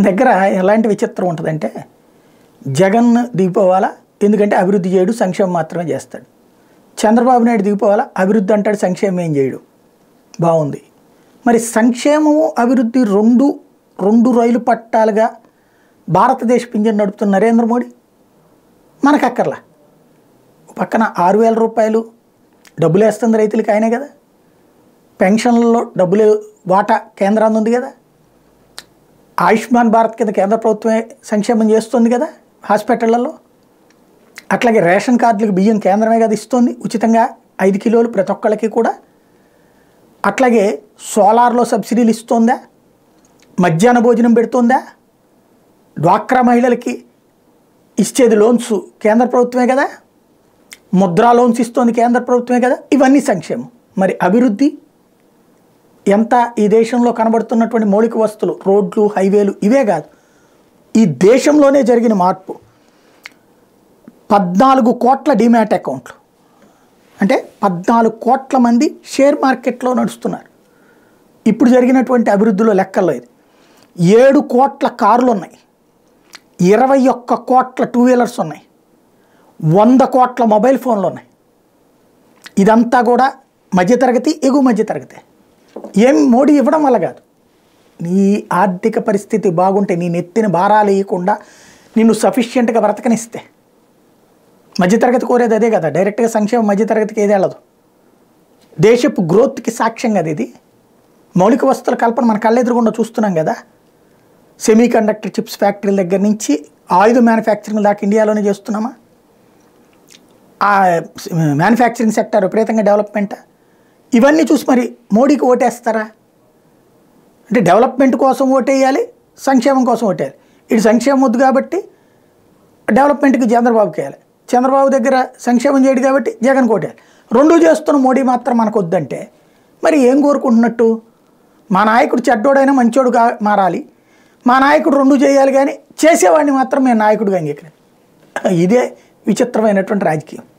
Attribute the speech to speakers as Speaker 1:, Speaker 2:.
Speaker 1: దగ్గర ఎలాంటి విచిత్రం ఉంటుందంటే జగన్ దిగిపోవాలా ఎందుకంటే అభివృద్ధి చేయడు సంక్షేమం మాత్రమే చేస్తాడు చంద్రబాబు నాయుడు దిగిపోవాలా అభివృద్ధి అంటాడు సంక్షేమం ఏం చేయడు బాగుంది మరి సంక్షేమము అభివృద్ధి రెండు రెండు రైలు పట్టాలుగా భారతదేశ పింజన్ నడుపుతున్న నరేంద్ర మోడీ మనకు అక్కర్లా ఓ పక్కన ఆరు వేల రూపాయలు డబ్బులు వేస్తుంది రైతులకి ఆయనే కదా పెన్షన్లలో డబ్బులు వాటా కేంద్రాన్ని ఉంది కదా ఆయుష్మాన్ భారత్ కింద కేంద్ర ప్రభుత్వమే సంక్షేమం చేస్తుంది కదా హాస్పిటళ్లలో అట్లాగే రేషన్ కార్డులకు బియ్యం కేంద్రమే కదా ఇస్తుంది ఉచితంగా ఐదు కిలోలు ప్రతి ఒక్కళ్ళకి కూడా అట్లాగే సోలార్లో సబ్సిడీలు ఇస్తుందా మధ్యాహ్న భోజనం పెడుతుందా డ్వాక్రా మహిళలకి ఇచ్చేది లోన్స్ కేంద్ర ప్రభుత్వమే కదా ముద్రా లోన్స్ ఇస్తోంది కేంద్ర ప్రభుత్వమే కదా ఇవన్నీ సంక్షేమం మరి అభివృద్ధి ఎంత ఈ దేశంలో కనబడుతున్నటువంటి మౌలిక వస్తువులు రోడ్లు హైవేలు ఇవే కాదు ఈ దేశంలోనే జరిగిన మార్పు పద్నాలుగు కోట్ల డిమ్యాట్ అకౌంట్లు అంటే పద్నాలుగు కోట్ల మంది షేర్ మార్కెట్లో నడుస్తున్నారు ఇప్పుడు జరిగినటువంటి అభివృద్ధిలో లెక్కల్లో ఇది ఏడు కోట్ల కార్లు ఉన్నాయి ఇరవై ఒక్క కోట్ల టూ వీలర్స్ ఉన్నాయి వంద కోట్ల మొబైల్ ఫోన్లు ఉన్నాయి ఇదంతా కూడా మధ్యతరగతి ఎగువ మధ్యతరగతి ఏం మోడీ ఇవ్వడం వల్ల కాదు నీ ఆర్థిక పరిస్థితి బాగుంటే నీ నెత్తిన భారాలు వేయకుండా నిన్ను సఫిషియెంట్గా బ్రతకనిస్తే మధ్యతరగతి కోరేది అదే కదా డైరెక్ట్గా సంక్షేమం మధ్యతరగతికి ఏది వెళ్ళదు దేశపు గ్రోత్కి సాక్ష్యం కదా ఇది మౌలిక వస్తువుల కల్పన మన కళ్ళెదురుగుండా చూస్తున్నాం కదా సెమీ కండక్టర్ చిప్స్ ఫ్యాక్టరీల దగ్గర నుంచి ఆయుధ మ్యానుఫ్యాక్చరింగ్ దాకా ఇండియాలోనే చేస్తున్నామా ఆ మ్యానుఫ్యాక్చరింగ్ సెక్టర్ విపరీతంగా డెవలప్మెంట్ ఇవన్నీ చూసి మరి మోడీకి ఓటేస్తారా అంటే డెవలప్మెంట్ కోసం ఓటేయాలి సంక్షేమం కోసం ఓటేయాలి ఇటు సంక్షేమం వద్దు కాబట్టి డెవలప్మెంట్కి చంద్రబాబుకి వేయాలి చంద్రబాబు దగ్గర సంక్షేమం చేయడు కాబట్టి జగన్ కోటేయాలి రెండు చేస్తున్న మోడీ మాత్రం మనకు వద్దంటే మరి ఏం కోరుకుంటున్నట్టు మా నాయకుడు చెడ్డోడైనా మంచోడుగా మారాలి మా నాయకుడు రెండు చేయాలి కానీ చేసేవాడిని మాత్రం మేము నాయకుడిగా అంగీకరించాలి ఇదే విచిత్రమైనటువంటి రాజకీయం